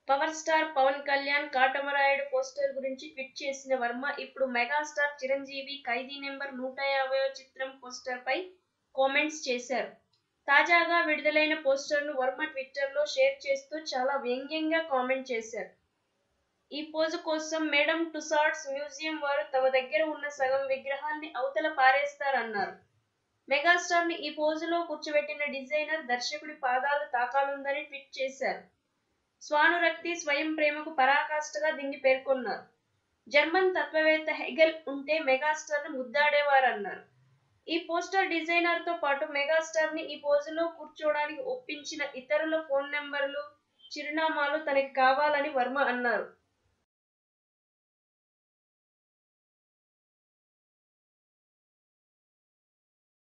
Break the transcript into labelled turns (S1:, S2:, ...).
S1: power star Pawan Kalyan Katamarayudu poster గురించి tweet చేసిన వర్మ ఇప్పుడు మెగాస్టార్ చిరంజీవి ఖైదీ నెంబర్ నూట యాభైవ చిత్రం పోస్టర్ పై కామెంట్స్ చేశారు తాజాగా విడుదలైన పోస్టర్ను వర్మ ట్విట్టర్లో షేర్ చేస్తూ చాలా వ్యంగ్యంగా కామెంట్ చేశారు ఈ పోజు కోసం మేడం టుసాడ్స్ మ్యూజియం వారు తమ దగ్గర ఉన్న సగం విగ్రహాన్ని అవతల పారేస్తారన్నారు మెగాస్టార్ ని ఈ పోజులో కూర్చోబెట్టిన డిజైనర్ దర్శకుడి పాదాలు తాకాలుందని ట్వీట్ చేశారు స్వానురక్తి స్వయం ప్రేమకు పరాకాష్ఠగా దీన్ని పేర్కొన్నారు జర్మన్ తత్వవేత్త హెగెల్ ఉంటే మెగాస్టార్ ను ముద్దాడేవారన్నారు ఈ పోస్టర్ డిజైనర్ తో పాటు మెగాస్టార్ ని ఈ పోజులో కూర్చోవడానికి ఒప్పించిన ఇతరుల ఫోన్ నెంబర్లు చిరునామాలు తనకి కావాలని వర్మ అన్నారు